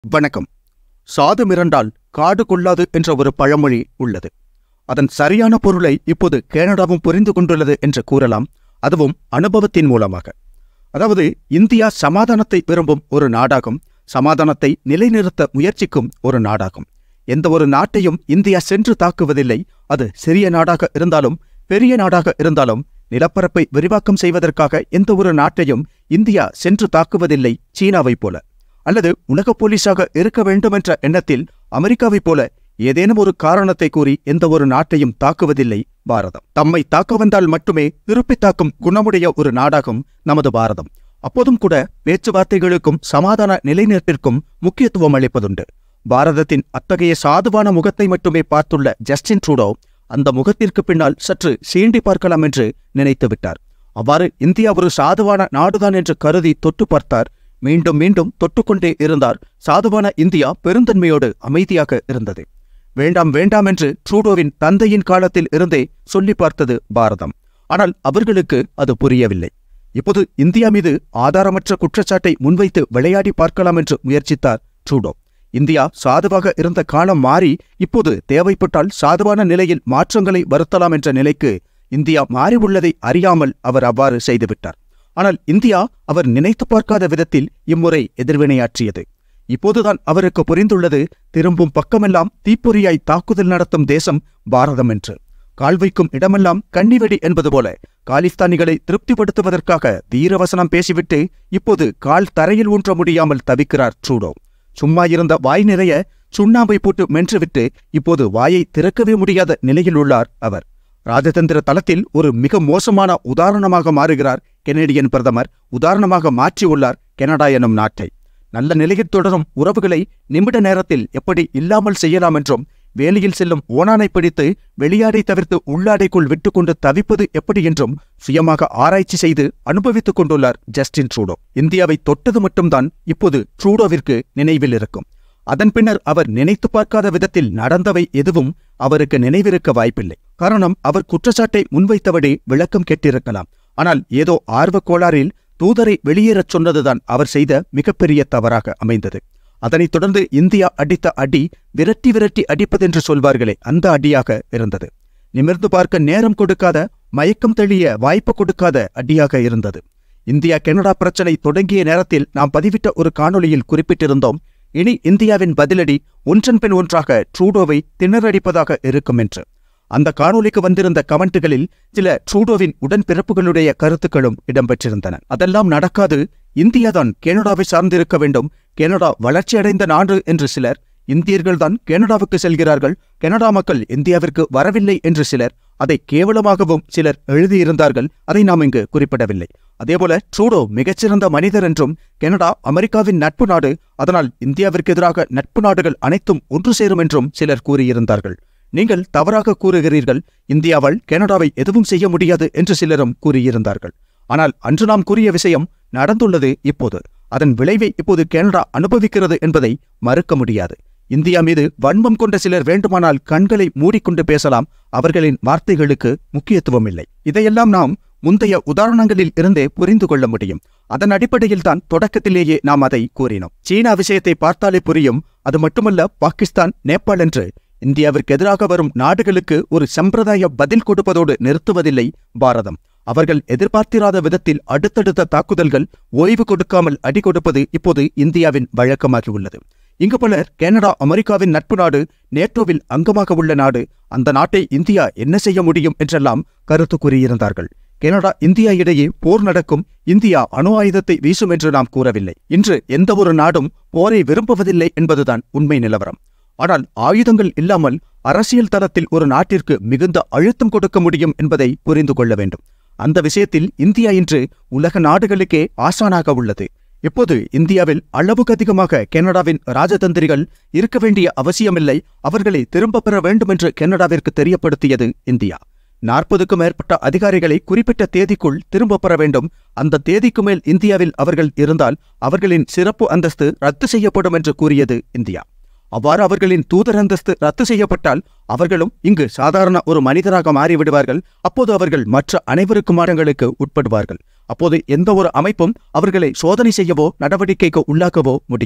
வணக்கம் சாது மிரண்டால் காடு கொள்ளாது என்ற ஒரு பழமொழி உள்ளது அதன் சரியான பொருளை இப்போது கனடாவும் புரிந்து கொண்டுள்ளது என்று கூறலாம் அதுவும் அனுபவத்தின் மூலமாக அதாவது இந்தியா சமாதானத்தை விரும்பும் ஒரு நாடாகும் சமாதானத்தை நிலைநிறுத்த முயற்சிக்கும் ஒரு நாடாகும் எந்த ஒரு நாட்டையும் இந்தியா சென்று தாக்குவதில்லை அது சிறிய நாடாக இருந்தாலும் பெரிய நாடாக இருந்தாலும் நிலப்பரப்பை விரிவாக்கம் செய்வதற்காக எந்த ஒரு நாட்டையும் இந்தியா சென்று தாக்குவதில்லை சீனாவைப் போல அல்லது உலக போலீஸாக இருக்க வேண்டுமென்ற எண்ணத்தில் அமெரிக்காவைப் போல ஏதேனும் ஒரு காரணத்தை கூறி எந்த ஒரு நாட்டையும் தாக்குவதில்லை பாரதம் தம்மை தாக்க வந்தால் மட்டுமே திருப்பி தாக்கும் குணமுடைய ஒரு நாடாகும் நமது பாரதம் அப்போதும் கூட பேச்சுவார்த்தைகளுக்கும் சமாதான நிலைநிற்பிற்கும் முக்கியத்துவம் அளிப்பதுண்டு பாரதத்தின் அத்தகைய சாதுவான முகத்தை மட்டுமே பார்த்துள்ள ஜஸ்டின் ட்ரூடோ அந்த முகத்திற்கு பின்னால் சற்று சீண்டி பார்க்கலாம் என்று நினைத்து விட்டார் அவ்வாறு இந்தியா ஒரு சாதுவான நாடுதான் என்று கருதி தொட்டு பார்த்தார் மீண்டும் மீண்டும் தொட்டுக்கொண்டே இருந்தார் சாதுவான இந்தியா பெருந்தன்மையோடு அமைதியாக இருந்தது வேண்டாம் வேண்டாம் என்று ட்ரூடோவின் தந்தையின் காலத்தில் இருந்தே சொல்லி பார்த்தது பாரதம் ஆனால் அவர்களுக்கு அது புரியவில்லை இப்போது இந்தியா மீது ஆதாரமற்ற குற்றச்சாட்டை முன்வைத்து விளையாடி பார்க்கலாம் என்று முயற்சித்தார் ட்ரூடோ இந்தியா சாதுவாக இருந்த காலம் மாறி இப்போது தேவைப்பட்டால் சாதுவான நிலையில் மாற்றங்களை வருத்தலாம் என்ற நிலைக்கு இந்தியா மாறி உள்ளதை அறியாமல் அவர் அவ்வாறு செய்துவிட்டார் ஆனால் இந்தியா அவர் நினைத்து பார்க்காத விதத்தில் இம்முறை எதிர்வினையாற்றியது இப்போதுதான் அவருக்கு புரிந்துள்ளது திரும்பும் பக்கமெல்லாம் தீப்பொறியாய் தாக்குதல் நடத்தும் தேசம் பாரதம் என்று கால் வைக்கும் இடமெல்லாம் கன்னிவெடி என்பது போல காலிஸ்தானிகளை திருப்திப்படுத்துவதற்காக வீரவசனம் பேசிவிட்டு இப்போது கால் தரையில் ஊன்ற முடியாமல் தவிக்கிறார் ட்ரூடோ சும்மா இருந்த வாய் நிறைய சுண்ணாம்பை போட்டு மென்றுவிட்டு இப்போது வாயை திறக்கவே முடியாத நிலையில் உள்ளார் அவர் ராஜதந்திர தளத்தில் ஒரு மிக மோசமான உதாரணமாக மாறுகிறார் கெனடியன் பிரதமர் உதாரணமாக மாற்றியுள்ளார் கனடா எனும் நாட்டை நல்ல நிலையில் தொடரும் உறவுகளை நிமிட நேரத்தில் எப்படி இல்லாமல் செய்யலாம் என்றும் வேலையில் செல்லும் ஓனானை பிடித்து வெளியாடை தவிர்த்து உள்ளாடைக்குள் விட்டுக்கொண்டு தவிப்பது எப்படி என்றும் சுயமாக ஆராய்ச்சி செய்து அனுபவித்துக் கொண்டுள்ளார் ஜஸ்டின் ட்ரூடோ இந்தியாவை தொட்டது மட்டும்தான் இப்போது ட்ரூடோவிற்கு நினைவில் இருக்கும் அதன் பின்னர் அவர் நினைத்து பார்க்காத விதத்தில் நடந்தவை எதுவும் அவருக்கு நினைவிருக்க வாய்ப்பில்லை காரணம் அவர் குற்றச்சாட்டை முன்வைத்தபடி விளக்கம் கேட்டிருக்கலாம் ஆனால் ஏதோ ஆர்வக் கோளாறில் தூதரை வெளியேறச் சொன்னதுதான் அவர் செய்த மிகப்பெரிய தவறாக அமைந்தது அதனைத் தொடர்ந்து இந்தியா அடித்த அடி விரட்டி விரட்டி அடிப்பதென்று சொல்வார்களே அந்த அடியாக இருந்தது நிமிர்ந்து பார்க்க நேரம் கொடுக்காத மயக்கம் தெளிய வாய்ப்பு கொடுக்காத அடியாக இருந்தது இந்தியா கனடா பிரச்சனை தொடங்கிய நேரத்தில் நாம் பதிவிட்ட ஒரு காணொளியில் குறிப்பிட்டிருந்தோம் இனி இந்தியாவின் பதிலடி ஒன்றன் பின் ஒன்றாக ட்ரூடோவை திணறடிப்பதாக இருக்கும் என்று அந்த காணொளிக்கு வந்திருந்த கமெண்ட்டுகளில் சில ட்ரூடோவின் உடன்பிறப்புகளுடைய கருத்துக்களும் இடம்பெற்றிருந்தன அதெல்லாம் நடக்காது இந்தியாதான் கனடாவை சார்ந்திருக்க வேண்டும் கனடா வளர்ச்சியடைந்த நாடு என்று சிலர் இந்தியர்கள்தான் கனடாவுக்கு செல்கிறார்கள் கனடா மக்கள் இந்தியாவிற்கு வரவில்லை என்று சிலர் அதை கேவலமாகவும் சிலர் எழுதியிருந்தார்கள் அதை நாம் இங்கு குறிப்பிடவில்லை அதேபோல ட்ரூடோ மிகச்சிறந்த மனிதர் என்றும் கனடா அமெரிக்காவின் நட்பு நாடு அதனால் இந்தியாவிற்கு எதிராக நட்பு நாடுகள் அனைத்தும் ஒன்று சேரும் என்றும் சிலர் கூறியிருந்தார்கள் நீங்கள் தவறாக கூறுகிறீர்கள் இந்தியாவால் கனடாவை எதுவும் செய்ய முடியாது என்று சிலரும் கூறியிருந்தார்கள் ஆனால் அன்று நாம் கூறிய விஷயம் நடந்துள்ளது இப்போது அதன் விளைவை இப்போது கனடா அனுபவிக்கிறது என்பதை மறுக்க முடியாது இந்தியா மீது வன்மம் கொண்ட சிலர் வேண்டுமானால் கண்களை மூடிக்கொண்டு பேசலாம் அவர்களின் வார்த்தைகளுக்கு முக்கியத்துவம் இல்லை இதையெல்லாம் நாம் முந்தைய உதாரணங்களில் இருந்தே புரிந்து கொள்ள முடியும் அதன் அடிப்படையில் தான் தொடக்கத்திலேயே நாம் அதை கூறினோம் சீனா விஷயத்தை பார்த்தாலே புரியும் அது மட்டுமல்ல பாகிஸ்தான் நேபாள் என்று இந்தியாவிற்கு எதிராக வரும் நாடுகளுக்கு ஒரு சம்பிரதாய பதில் கொடுப்பதோடு நிறுத்துவதில்லை பாரதம் அவர்கள் எதிர்பார்த்திராத விதத்தில் அடுத்தடுத்த தாக்குதல்கள் ஓய்வு கொடுக்காமல் அடி கொடுப்பது இப்போது இந்தியாவின் வழக்கமாகியுள்ளது இங்கு பலர் கனடா அமெரிக்காவின் நட்பு நாடு நேட்டோவில் அங்கமாக உள்ள நாடு அந்த நாட்டை இந்தியா என்ன செய்ய முடியும் என்றெல்லாம் கருத்து கூறியிருந்தார்கள் கனடா இந்தியா இடையே போர் நடக்கும் இந்தியா அணு ஆயுதத்தை வீசும் என்று நாம் கூறவில்லை இன்று எந்த ஒரு நாடும் போரை விரும்புவதில்லை என்பதுதான் உண்மை நிலவரம் ஆனால் ஆயுதங்கள் இல்லாமல் அரசியல் தளத்தில் ஒரு நாட்டிற்கு மிகுந்த அழுத்தம் கொடுக்க முடியும் என்பதை புரிந்து கொள்ள வேண்டும் அந்த விஷயத்தில் இந்தியா இன்று உலக நாடுகளுக்கே ஆசானாக உள்ளது இப்போது இந்தியாவில் அளவுக்கு அதிகமாக கனடாவின் ராஜதந்திரிகள் இருக்க வேண்டிய அவசியமில்லை அவர்களை திரும்பப் பெற வேண்டும் என்று கனடாவிற்கு தெரியப்படுத்தியது இந்தியா நாற்பதுக்கும் மேற்பட்ட அதிகாரிகளை குறிப்பிட்ட தேதிக்குள் திரும்பப் பெற வேண்டும் அந்த தேதிக்கு மேல் இந்தியாவில் அவர்கள் இருந்தால் அவர்களின் சிறப்பு அந்தஸ்து ரத்து செய்யப்படும் என்று கூறியது இந்தியா அவ்வாறு அவர்களின் தூதர் அந்தஸ்து ரத்து செய்யப்பட்டால் அவர்களும் இங்கு சாதாரண ஒரு மனிதராக மாறிவிடுவார்கள் அப்போது அவர்கள் மற்ற அனைவருக்கும் மாற்றங்களுக்கு உட்படுவார்கள் அப்போது எந்த ஒரு அமைப்பும் அவர்களை சோதனை செய்யவோ நடவடிக்கைக்கு உள்ளாக்கவோ முடியும்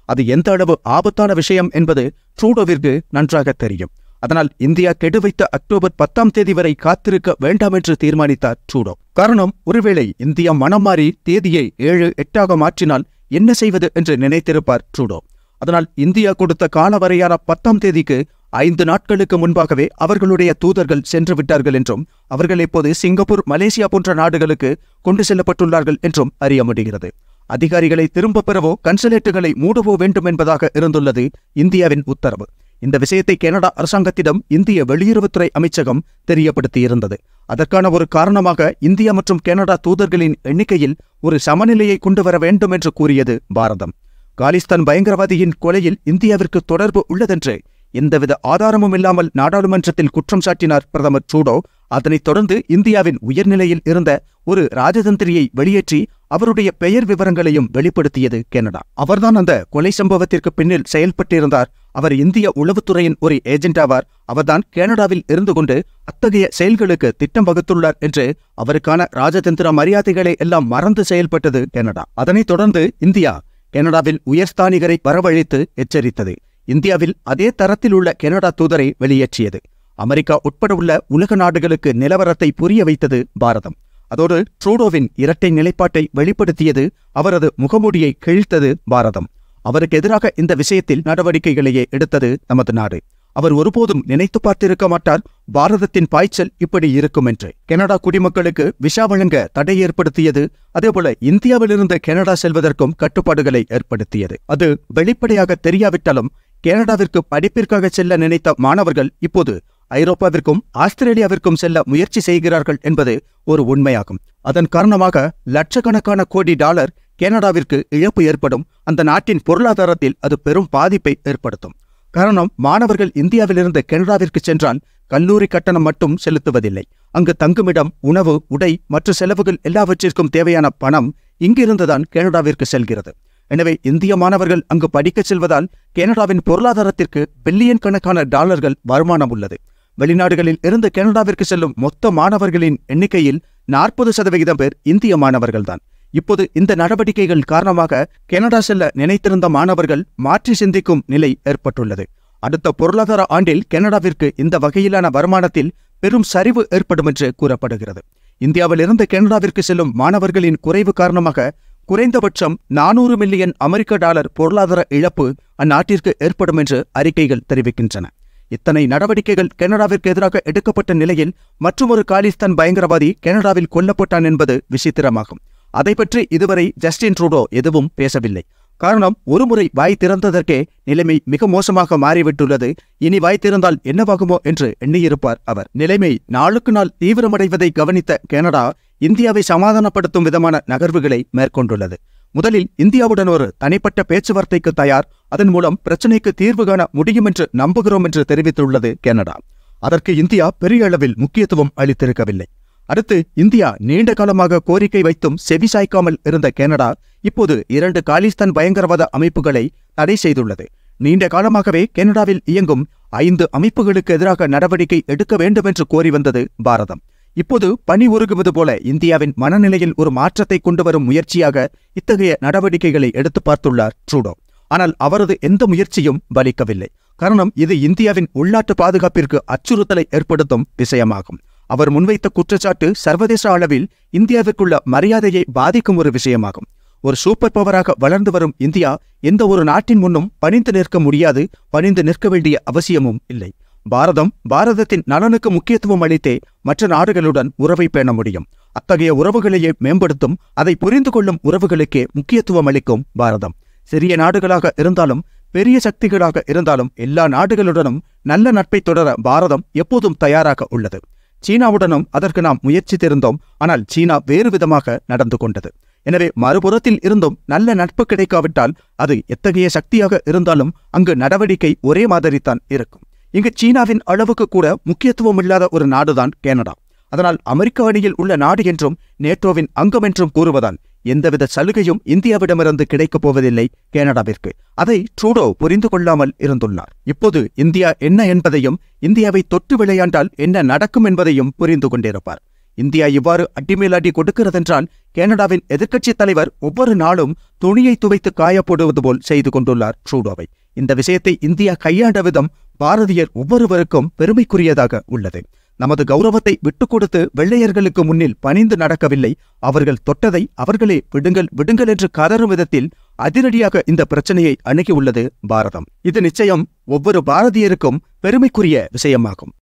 அது எந்த அளவு ஆபத்தான விஷயம் என்பது ட்ரூடோவிற்கு நன்றாக தெரியும் அதனால் இந்தியா கெடு வைத்த அக்டோபர் பத்தாம் தேதி வரை காத்திருக்க வேண்டாம் என்று தீர்மானித்தார் ட்ரூடோ காரணம் ஒருவேளை இந்தியா மனம் மாறி தேதியை ஏழு எட்டாக மாற்றினால் என்ன செய்வது என்று நினைத்திருப்பார் ட்ரூடோ அதனால் இந்தியா கொடுத்த காலவரையான பத்தாம் தேதிக்கு ஐந்து நாட்களுக்கு முன்பாகவே அவர்களுடைய தூதர்கள் சென்று விட்டார்கள் என்றும் அவர்கள் இப்போது சிங்கப்பூர் மலேசியா போன்ற நாடுகளுக்கு கொண்டு செல்லப்பட்டுள்ளார்கள் என்றும் அறிய முடிகிறது அதிகாரிகளை திரும்பப் பெறவோ கன்சுலேட்டுகளை மூடவோ வேண்டும் என்பதாக இருந்துள்ளது இந்தியாவின் உத்தரவு இந்த விஷயத்தை கனடா அரசாங்கத்திடம் இந்திய வெளியுறவுத்துறை அமைச்சகம் தெரியப்படுத்தியிருந்தது அதற்கான ஒரு காரணமாக இந்தியா மற்றும் கனடா தூதர்களின் எண்ணிக்கையில் ஒரு சமநிலையை கொண்டு வர வேண்டும் என்று கூறியது பாரதம் காலிஸ்தான் பயங்கரவாதியின் கொலையில் இந்தியாவிற்கு தொடர்பு உள்ளதென்று எந்தவித ஆதாரமும் இல்லாமல் நாடாளுமன்றத்தில் குற்றம் சாட்டினார் பிரதமர் ட்ரூடோ அதனைத் தொடர்ந்து இந்தியாவின் உயர்நிலையில் இருந்த ஒரு ராஜதந்திரியை வெளியேற்றி அவருடைய பெயர் விவரங்களையும் வெளிப்படுத்தியது கனடா அவர்தான் அந்த கொலை சம்பவத்திற்கு பின்னில் செயல்பட்டிருந்தார் அவர் இந்திய உளவுத்துறையின் ஒரு ஏஜென்டாவார் அவர்தான் கனடாவில் இருந்து கொண்டு அத்தகைய செயல்களுக்கு திட்டம் வகுத்துள்ளார் என்று அவருக்கான ராஜதந்திர மரியாதைகளை எல்லாம் மறந்து செயல்பட்டது கனடா அதனைத் தொடர்ந்து இந்தியா கனடாவில் உயர்ஸ்தானிகரை வரவழைத்து எச்சரித்தது இந்தியாவில் அதே தரத்தில் உள்ள கனடா தூதரை வெளியேற்றியது அமெரிக்கா உட்பட உள்ள உலக நாடுகளுக்கு நிலவரத்தை புரிய வைத்தது பாரதம் அதோடு ட்ரூடோவின் இரட்டை நிலைப்பாட்டை வெளிப்படுத்தியது அவரது முகமூடியை கிழித்தது பாரதம் அவருக்கு எதிராக இந்த விஷயத்தில் நடவடிக்கைகளையே எடுத்தது நமது நாடு அவர் ஒருபோதும் நினைத்து பார்த்திருக்க மாட்டார் பாரதத்தின் பாய்ச்சல் இப்படி இருக்கும் என்று கனடா குடிமக்களுக்கு விசா வழங்க தடை ஏற்படுத்தியது அதேபோல இந்தியாவிலிருந்து கனடா செல்வதற்கும் கட்டுப்பாடுகளை ஏற்படுத்தியது அது வெளிப்படையாக தெரியாவிட்டாலும் கனடாவிற்கு படிப்பிற்காக செல்ல நினைத்த மாணவர்கள் இப்போது ஐரோப்பாவிற்கும் ஆஸ்திரேலியாவிற்கும் செல்ல முயற்சி செய்கிறார்கள் என்பது ஒரு உண்மையாகும் அதன் காரணமாக லட்சக்கணக்கான கோடி டாலர் கனடாவிற்கு இழப்பு ஏற்படும் அந்த நாட்டின் பொருளாதாரத்தில் அது பெரும் பாதிப்பை ஏற்படுத்தும் காரணம் மாணவர்கள் இந்தியாவிலிருந்து கனடாவிற்கு சென்றால் கல்லூரி கட்டணம் மட்டும் செலுத்துவதில்லை அங்கு தங்குமிடம் உணவு உடை மற்ற செலவுகள் எல்லாவற்றிற்கும் தேவையான பணம் இங்கிருந்துதான் கனடாவிற்கு செல்கிறது எனவே இந்திய மாணவர்கள் அங்கு படிக்கச் செல்வதால் கனடாவின் பொருளாதாரத்திற்கு பில்லியன் கணக்கான டாலர்கள் வருமானம் உள்ளது வெளிநாடுகளில் இருந்து கனடாவிற்கு செல்லும் மொத்த மாணவர்களின் எண்ணிக்கையில் நாற்பது சதவிகிதம் பேர் இந்திய மாணவர்கள்தான் இப்போது இந்த நடவடிக்கைகள் காரணமாக கனடா செல்ல நினைத்திருந்த மாணவர்கள் மாற்றி சிந்திக்கும் நிலை ஏற்பட்டுள்ளது அடுத்த பொருளாதார ஆண்டில் கனடாவிற்கு இந்த வகையிலான வருமானத்தில் பெரும் சரிவு ஏற்படும் என்று கூறப்படுகிறது இந்தியாவிலிருந்து கனடாவிற்கு செல்லும் மாணவர்களின் குறைவு காரணமாக குறைந்தபட்சம் நானூறு மில்லியன் அமெரிக்க டாலர் பொருளாதார இழப்பு அந்நாட்டிற்கு ஏற்படும் என்று அறிக்கைகள் தெரிவிக்கின்றன இத்தனை நடவடிக்கைகள் கனடாவிற்கு எதிராக எடுக்கப்பட்ட நிலையில் மற்றொரு காலிஸ்தான் பயங்கரவாதி கனடாவில் கொல்லப்பட்டான் என்பது விசித்திரமாகும் அதை பற்றி இதுவரை ஜஸ்டின் ட்ரூடோ எதுவும் பேசவில்லை காரணம் ஒருமுறை வாய் திறந்ததற்கே நிலைமை மிக மோசமாக மாறிவிட்டுள்ளது இனி வாய் திறந்தால் என்னவாகுமோ என்று எண்ணியிருப்பார் அவர் நிலைமை நாளுக்கு நாள் தீவிரமடைவதை கவனித்த கனடா இந்தியாவை சமாதானப்படுத்தும் விதமான நகர்வுகளை மேற்கொண்டுள்ளது முதலில் இந்தியாவுடன் ஒரு தனிப்பட்ட பேச்சுவார்த்தைக்கு தயார் அதன் மூலம் பிரச்சினைக்கு தீர்வு காண முடியும் என்று நம்புகிறோம் என்று தெரிவித்துள்ளது கனடா அதற்கு இந்தியா பெரிய அளவில் முக்கியத்துவம் அளித்திருக்கவில்லை அடுத்து இந்தியா நீண்ட காலமாக கோரிக்கை வைத்தும் செவிசாய்க்காமல் இருந்த கனடா இப்போது இரண்டு காலிஸ்தான் பயங்கரவாத அமைப்புகளை தடை செய்துள்ளது நீண்ட காலமாகவே கனடாவில் இயங்கும் ஐந்து அமைப்புகளுக்கு எதிராக நடவடிக்கை எடுக்க வேண்டும் என்று கோரி வந்தது பாரதம் இப்போது பனி உருகுவது போல இந்தியாவின் மனநிலையில் ஒரு மாற்றத்தை கொண்டு வரும் முயற்சியாக இத்தகைய நடவடிக்கைகளை எடுத்து பார்த்துள்ளார் ட்ரூடோ ஆனால் அவரது எந்த முயற்சியும் பலிக்கவில்லை காரணம் இது இந்தியாவின் உள்நாட்டு பாதுகாப்பிற்கு அச்சுறுத்தலை ஏற்படுத்தும் விஷயமாகும் அவர் முன்வைத்த குற்றச்சாட்டு சர்வதேச அளவில் இந்தியாவிற்குள்ள மரியாதையை பாதிக்கும் ஒரு விஷயமாகும் ஒரு சூப்பர் பவராக வளர்ந்து வரும் இந்தியா எந்த ஒரு நாட்டின் முன்னும் பணிந்து நிற்க முடியாது பணிந்து நிற்க வேண்டிய அவசியமும் இல்லை பாரதம் பாரதத்தின் நலனுக்கு முக்கியத்துவம் அளித்தே மற்ற நாடுகளுடன் உறவை பேண முடியும் அத்தகைய உறவுகளையே மேம்படுத்தும் அதை புரிந்து கொள்ளும் உறவுகளுக்கே முக்கியத்துவம் அளிக்கும் பாரதம் சிறிய நாடுகளாக இருந்தாலும் பெரிய சக்திகளாக இருந்தாலும் எல்லா நாடுகளுடனும் நல்ல நட்பை தொடர பாரதம் எப்போதும் தயாராக உள்ளது சீனாவுடனும் அதற்கு நாம் முயற்சித்திருந்தோம் ஆனால் சீனா வேறு விதமாக நடந்து கொண்டது எனவே மறுபுறத்தில் இருந்தும் நல்ல நட்பு கிடைக்காவிட்டால் அது எத்தகைய சக்தியாக இருந்தாலும் அங்கு நடவடிக்கை ஒரே மாதிரித்தான் இருக்கும் இங்கு சீனாவின் அளவுக்கு கூட முக்கியத்துவம் இல்லாத ஒரு நாடுதான் கனடா அதனால் அமெரிக்க அணியில் உள்ள நாடு என்றும் நேட்டோவின் அங்கம் என்றும் கூறுவதால் எந்தவித சலுகையும் இந்தியாவிடமிருந்து கிடைக்கப் போவதில்லை கனடாவிற்கு அதை ட்ரூடோ புரிந்து கொள்ளாமல் இருந்துள்ளார் இப்போது இந்தியா என்ன என்பதையும் இந்தியாவை தொட்டு விளையாண்டால் என்ன நடக்கும் என்பதையும் புரிந்து கொண்டிருப்பார் இந்தியா இவ்வாறு அட்டிமேல் அடி கொடுக்கிறதென்றால் கனடாவின் எதிர்க்கட்சித் தலைவர் ஒவ்வொரு நாளும் துணியை துவைத்து காயப்போடுவது போல் செய்து கொண்டுள்ளார் ட்ரூடோவை இந்த விஷயத்தை இந்தியா கையாண்ட விதம் பாரதியர் ஒவ்வொருவருக்கும் பெருமைக்குரியதாக உள்ளது நமது கௌரவத்தை விட்டுக் கொடுத்து வெள்ளையர்களுக்கு முன்னில் பணிந்து நடக்கவில்லை அவர்கள் தொட்டதை அவர்களே விடுங்கள் விடுங்கள் என்று கதறும் விதத்தில் அதிரடியாக இந்த பிரச்சனையை அணுகியுள்ளது பாரதம் இது நிச்சயம் ஒவ்வொரு பாரதியருக்கும் பெருமைக்குரிய விஷயமாகும்